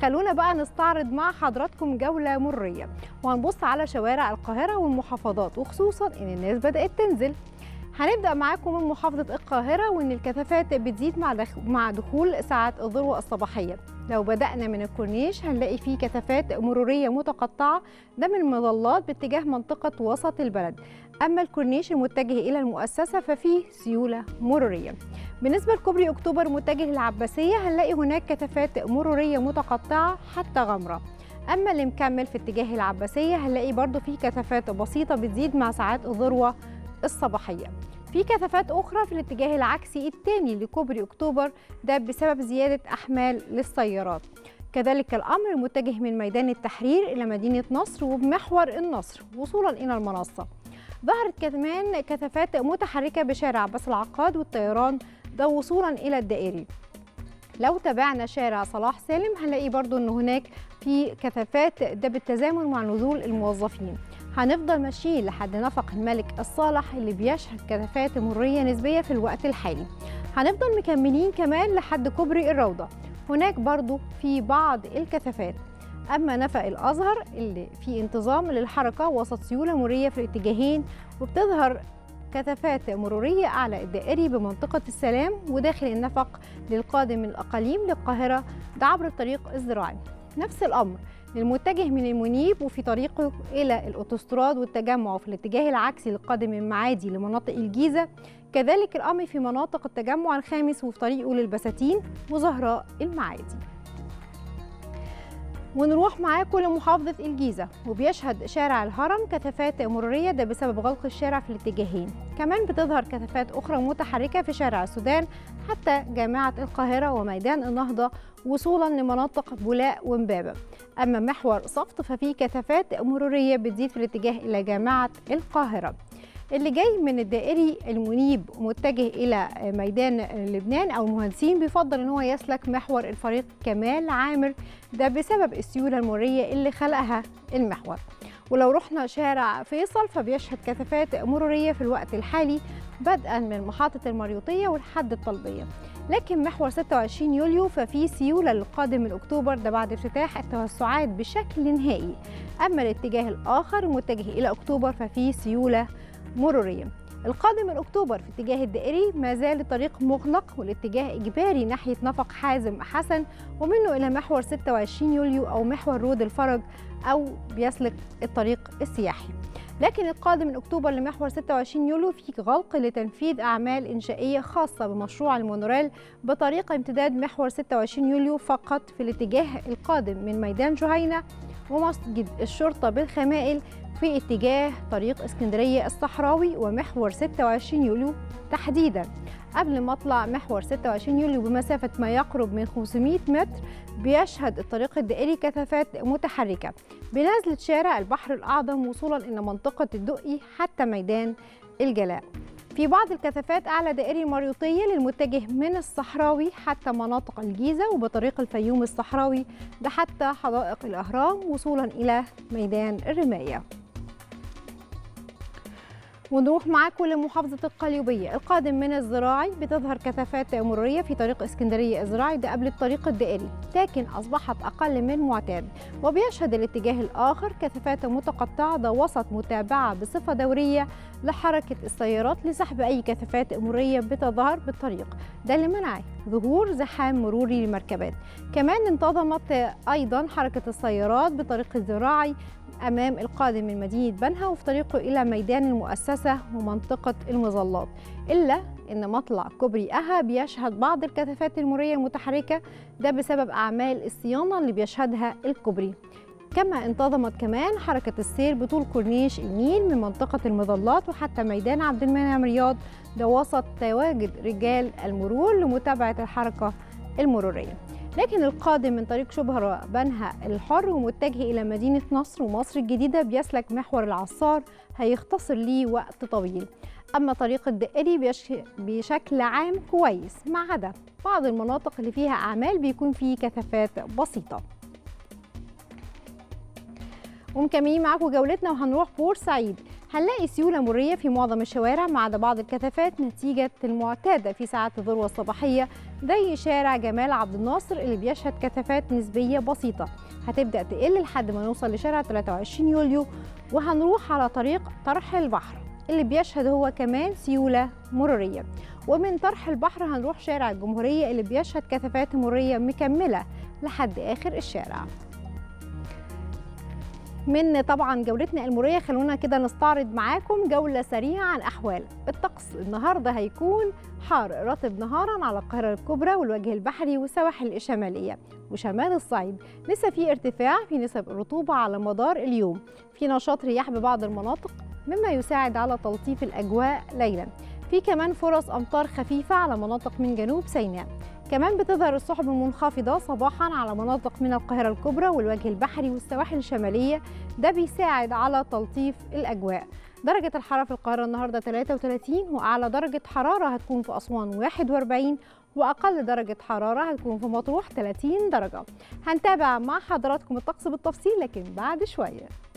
خلونا بقى نستعرض مع حضراتكم جولة مرية وهنبص على شوارع القاهرة والمحافظات وخصوصا إن الناس بدأت تنزل هنبدأ معاكم من محافظة القاهرة وإن الكثافات بتزيد مع دخ... مع دخول ساعات الذروة الصباحية لو بدأنا من الكورنيش هنلاقي فيه كثافات مرورية متقطعة ده من المظلات باتجاه منطقة وسط البلد أما الكورنيش المتجه إلى المؤسسة ففيه سيولة مرورية بالنسبة لكوبري أكتوبر متجه للعباسية هنلاقي هناك كثافات مرورية متقطعة حتى غمرة أما اللي مكمل في اتجاه العباسية هنلاقي برضو فيه كثافات بسيطة بتزيد مع ساعات الذروة الصباحية في كثافات أخرى في الاتجاه العكسي الثاني لكوبري أكتوبر ده بسبب زيادة أحمال للسيارات كذلك الأمر المتجه من ميدان التحرير إلى مدينة نصر وبمحور النصر وصولا إلى المنصة ظهرت كمان كثافات متحركة بشارع بس العقاد والطيران ده وصولا إلى الدائري لو تابعنا شارع صلاح سالم هنلاقي برضو أن هناك في كثافات ده بالتزامن مع نزول الموظفين هنفضل ماشيين لحد نفق الملك الصالح اللي بيشهد كثافات مرورية نسبية في الوقت الحالي هنفضل مكملين كمان لحد كوبري الروضة هناك برضو في بعض الكثافات أما نفق الأزهر اللي في انتظام للحركة وسط سيولة مرورية في الاتجاهين وبتظهر كثافات مرورية أعلى الدائري بمنطقة السلام وداخل النفق للقادم من الأقاليم للقاهرة ده عبر الطريق الزراعي نفس الأمر للمتجه من المنيب وفي طريقه إلى الأوتوستراد والتجمع في الاتجاه العكسي للقادم من معادي لمناطق الجيزة كذلك الأمر في مناطق التجمع الخامس وفي طريقه للبساتين وزهراء المعادي ونروح معاكم لمحافظة الجيزة وبيشهد شارع الهرم كثافات مرورية ده بسبب غلق الشارع في الاتجاهين كمان بتظهر كثافات أخرى متحركة في شارع السودان حتى جامعة القاهرة وميدان النهضة وصولا لمناطق بولاق ومبابة أما محور صفت ففيه كثافات مرورية بتزيد في الاتجاه إلى جامعة القاهرة اللي جاي من الدائري المنيب متجه الى ميدان لبنان او المهندسين بيفضل ان هو يسلك محور الفريق كمال عامر ده بسبب السيوله المروريه اللي خلقها المحور ولو رحنا شارع فيصل فبيشهد كثافات مروريه في الوقت الحالي بدءا من محطه المريوطيه ولحد الطلبيه لكن محور 26 يوليو ففي سيوله للقادم من اكتوبر ده بعد افتتاح التوسعات بشكل نهائي اما الاتجاه الاخر المتجه الى اكتوبر ففي سيوله مرورية القادم من أكتوبر في اتجاه الدائري ما زال الطريق مغلق والاتجاه إجباري ناحية نفق حازم حسن ومنه إلى محور 26 يوليو أو محور رود الفرج أو بيسلك الطريق السياحي لكن القادم من أكتوبر لمحور 26 يوليو في غلق لتنفيذ أعمال إنشائية خاصة بمشروع المونوريل بطريقة امتداد محور 26 يوليو فقط في الاتجاه القادم من ميدان جهينة ومسجد الشرطة بالخمائل في اتجاه طريق اسكندرية الصحراوي ومحور 26 يوليو تحديدا قبل مطلع محور 26 يوليو بمسافة ما يقرب من 500 متر بيشهد الطريق الدائري كثافات متحركة بنزلة شارع البحر الأعظم وصولا إلى منطقة الدقي حتى ميدان الجلاء في بعض الكثافات أعلى دائري المريوطية للمتجه من الصحراوي حتى مناطق الجيزة وبطريق الفيوم الصحراوي ده حتى حدائق الأهرام وصولا إلى ميدان الرماية ونروح معاكم لمحافظة القليوبية القادم من الزراعي بتظهر كثافات مرورية في طريق اسكندرية الزراعي ده قبل الطريق الدائري لكن أصبحت أقل من معتاد وبيشهد الاتجاه الآخر كثافات متقطعة ده وسط متابعة بصفة دورية لحركة السيارات لسحب أي كثافات مرورية بتظهر بالطريق ده لمنع ظهور زحام مروري للمركبات كمان انتظمت أيضا حركة السيارات بطريق الزراعي أمام القادم من مدينة بنها وفي طريقه إلى ميدان المؤسسة ومنطقة المظلات إلا أن مطلع كوبري أها بيشهد بعض الكثافات المرورية المتحركة ده بسبب أعمال الصيانة اللي بيشهدها الكوبري كما انتظمت كمان حركة السير بطول كورنيش النيل من منطقة المظلات وحتى ميدان عبد المنعم رياض ده وسط تواجد رجال المرور لمتابعة الحركة المرورية لكن القادم من طريق شبرا بنها الحر ومتجه إلى مدينة نصر ومصر الجديدة بيسلك محور العصار هيختصر ليه وقت طويل أما طريق الدائري بشكل عام كويس ما عدا بعض المناطق اللي فيها أعمال بيكون فيه كثافات بسيطة ومكملين معاكم جولتنا وهنروح بورسعيد هنلاقي سيولة مرية في معظم الشوارع ما عدا بعض الكثافات نتيجة المعتادة في ساعات الذروة الصباحية زي شارع جمال عبد الناصر اللي بيشهد كثافات نسبية بسيطة هتبدأ تقل لحد ما نوصل لشارع 23 يوليو وهنروح على طريق طرح البحر اللي بيشهد هو كمان سيولة مرورية ومن طرح البحر هنروح شارع الجمهورية اللي بيشهد كثافات مرورية مكملة لحد آخر الشارع من طبعا جولتنا المرورية خلونا كده نستعرض معاكم جولة سريعة عن أحوال الطقس النهاردة هيكون حار رطب نهارا على القاهرة الكبرى والوجه البحري والسواحل الشمالية وشمال الصعيد لسه في ارتفاع في نسب الرطوبة على مدار اليوم في نشاط رياح ببعض المناطق مما يساعد على تلطيف الأجواء ليلا في كمان فرص أمطار خفيفة على مناطق من جنوب سيناء كمان بتظهر السحب المنخفضة صباحا على مناطق من القاهرة الكبرى والوجه البحري والسواحل الشمالية ده بيساعد على تلطيف الأجواء درجة الحرارة في القاهرة النهاردة 33 وأعلى درجة حرارة هتكون في أسوان 41 وأقل درجة حرارة هتكون في مطروح 30 درجة هنتابع مع حضراتكم الطقس بالتفصيل لكن بعد شوية